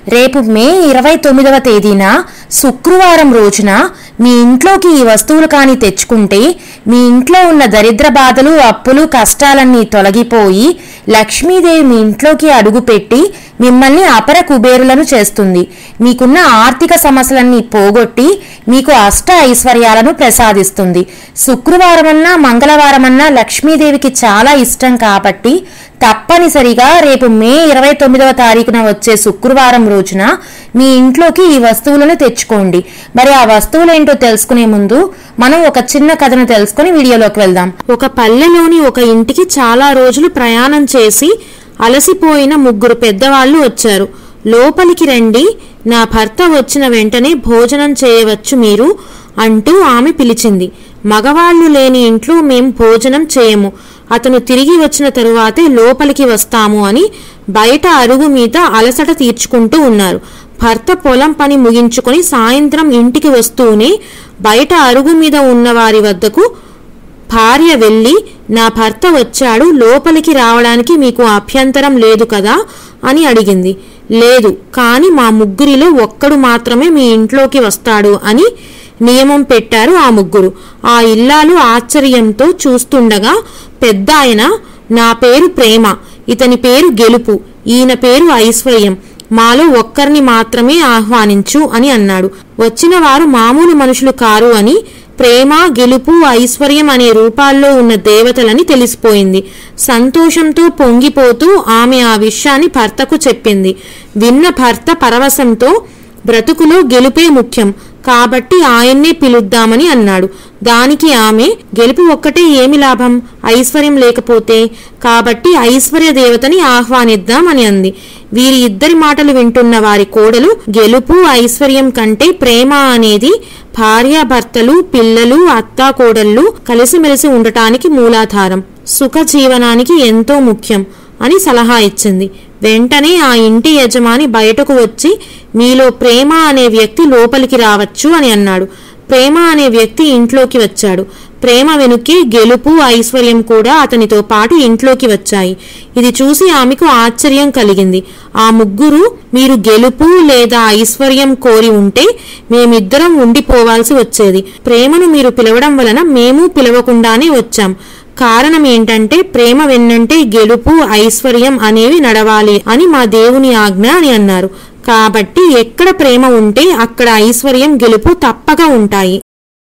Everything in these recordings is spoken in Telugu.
రేపు మే ఇరవై తొమ్మిదవ తేదీన శుక్రవారం రోజున మీ ఇంట్లోకి ఈ వస్తువులు కానీ తెచ్చుకుంటే మీ ఇంట్లో ఉన్న దరిద్ర బాధలు అప్పులు కష్టాలన్నీ తొలగిపోయి లక్ష్మీదేవి మీ ఇంట్లోకి అడుగుపెట్టి మిమ్మల్ని అపర కుబేరులను చేస్తుంది మీకున్న ఆర్థిక సమస్యలన్నీ పోగొట్టి మీకు అష్ట ఐశ్వర్యాలను ప్రసాదిస్తుంది శుక్రవారమన్నా మంగళవారమన్నా లక్ష్మీదేవికి చాలా ఇష్టం కాబట్టి తప్పనిసరిగా రేపు మే ఇరవై తొమ్మిదవ తారీఖున వచ్చే శుక్రవారం రోజున మీ ఇంట్లోకి ఈ వస్తువులను తెచ్చుకోండి మరి ఆ వస్తువులేంటో తెలుసుకునే ముందు మనం ఒక చిన్న కథను తెలుసుకుని వీడియోలోకి వెళ్దాం ఒక పల్లెలోని ఒక ఇంటికి చాలా రోజులు ప్రయాణం చేసి అలసిపోయిన ముగ్గురు పెద్దవాళ్ళు వచ్చారు లోపలికి రండి నా భర్త వచ్చిన వెంటనే భోజనం చేయవచ్చు మీరు అంటూ ఆమె పిలిచింది మగవాళ్ళు లేని ఇంట్లో మేం భోజనం చేయము అతను తిరిగి వచ్చిన తరువాతే లోపలికి వస్తాము అని బయట అరుగు మీద అలసట తీర్చుకుంటూ ఉన్నారు భర్త పొలం పని ముగించుకొని సాయంత్రం ఇంటికి వస్తూనే బయట అరుగు మీద ఉన్న వారి వద్దకు భార్య వెళ్ళి నా భర్త వచ్చాడు లోపలికి రావడానికి మీకు అభ్యంతరం లేదు కదా అని అడిగింది లేదు కానీ మా ముగ్గురిలో ఒక్కడు మాత్రమే మీ ఇంట్లోకి వస్తాడు అని నియమం పెట్టారు ఆ ముగ్గురు ఆ ఇల్లాలు ఆశ్చర్యంతో చూస్తుండగా పెద్ద ఆయన నా పేరు ప్రేమ ఇతని పేరు గెలుపు ఈయన పేరు ఐశ్వర్యం మాలో ఒక్కరిని మాత్రమే ఆహ్వానించు అని అన్నాడు వచ్చిన వారు మామూలు మనుషులు కారు అని ప్రేమ గెలుపు ఐశ్వర్యం అనే రూపాల్లో ఉన్న దేవతలని తెలిసిపోయింది సంతోషంతో పొంగిపోతూ ఆమె ఆ విషయాన్ని భర్తకు చెప్పింది విన్న భర్త పరవశంతో బ్రతుకులో గెలుపే ముఖ్యం కాబట్టి ఆయన్నే పిలుద్దామని అన్నాడు దానికి ఆమె గెలుపు ఒక్కటే ఏమి లాభం ఐశ్వర్యం లేకపోతే కాబట్టి ఐశ్వర్య దేవతని ఆహ్వానిద్దాం అని అంది వీరి ఇద్దరి మాటలు వింటున్న వారి కోడలు గెలుపు ఐశ్వర్యం కంటే ప్రేమ అనేది భార్యాభర్తలు పిల్లలు అత్తా కోడళ్ళు కలిసిమెలిసి ఉండటానికి మూలాధారం సుఖ జీవనానికి ఎంతో ముఖ్యం అని సలహా ఇచ్చింది వెంటనే ఆ ఇంటి యజమాని బయటకు వచ్చి మీలో ప్రేమ అనే వ్యక్తి లోపలికి రావచ్చు అని అన్నాడు ప్రేమ అనే వ్యక్తి ఇంట్లోకి వచ్చాడు ప్రేమ వెనుకే గెలుపు ఐశ్వర్యం కూడా అతనితో పాటు ఇంట్లోకి వచ్చాయి ఇది చూసి ఆమెకు ఆశ్చర్యం కలిగింది ఆ ముగ్గురు మీరు గెలుపు లేదా ఐశ్వర్యం కోరి ఉంటే మేమిద్దరం ఉండిపోవాల్సి వచ్చేది ప్రేమను మీరు పిలవడం వలన మేము పిలవకుండానే వచ్చాం కారణం ఏంటంటే ప్రేమ వెన్నంటే గెలుపు ఐశ్వర్యం అనేవి నడవాలి అని మా దేవుని ఆజ్ఞ అని అన్నారు కాబట్టి ఎక్కడ ప్రేమ ఉంటే అక్కడ ఐశ్వర్యం గెలుపు తప్పక ఉంటాయి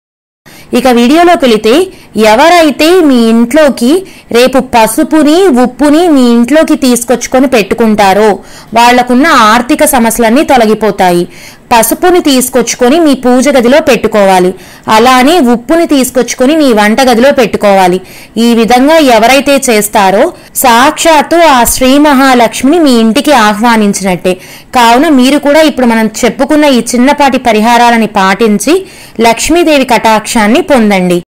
ఇక వీడియోలోకి వెళితే ఎవరైతే మీ ఇంట్లోకి రేపు పసుపుని ఉప్పుని మీ ఇంట్లోకి తీసుకొచ్చుకొని పెట్టుకుంటారో వాళ్లకున్న ఆర్థిక సమస్యలన్నీ తొలగిపోతాయి పసుపుని తీసుకొచ్చుకొని మీ పూజ గదిలో పెట్టుకోవాలి అలానే ఉప్పుని తీసుకొచ్చుకొని మీ వంట గదిలో పెట్టుకోవాలి ఈ విధంగా ఎవరైతే చేస్తారో సాక్షాత్తు ఆ శ్రీ మహాలక్ష్మిని మీ ఇంటికి ఆహ్వానించినట్టే కావున మీరు కూడా ఇప్పుడు మనం చెప్పుకున్న ఈ చిన్నపాటి పరిహారాలని పాటించి లక్ష్మీదేవి కటాక్షాన్ని పొందండి